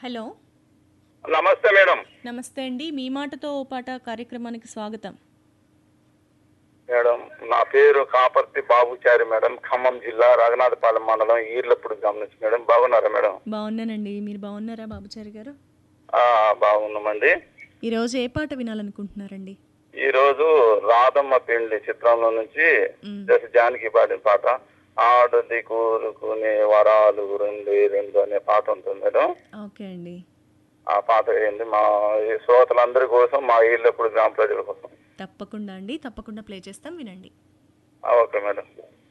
hello నమస్తే madam నమస్తే అండి మీ మాటతో ఓ పాట కార్యక్రమానికి స్వాగతం మేడం నా పేరు కాపర్తి బాబుచారి మేడం ఖమ్మం జిల్లా రఘునాథపాలెం మండలం ఈర్లప్పుడు గమనించి మేడం బాగున్నారా మేడం బాగున్నానండి మీరు బాగున్నారా బాబుచారి గారు ఆ, బాగున్నామండి ఈరోజు ఏ పాట వినాలనుకుంటున్నారండి ఈ రోజు రాధమ్మ పెండ్లి చిత్రంలో నుంచి మ్, జస్ జానకి పాడిన పాట ఆడది కూరుకునే వరాలు రెండు రెండు అనే పాట ఉంటుంది మేడం ఓకే అండి ఆ పాట ఏంది మా ఈ శ్రోతలందరి కోసం మా ఈర్లప్పుడు గ్రామ ప్రజల కోసం తప్పకుండా అండి తప్పకుండా ప్లే చేస్తాం వినండి ఆ, ఓకే మేడం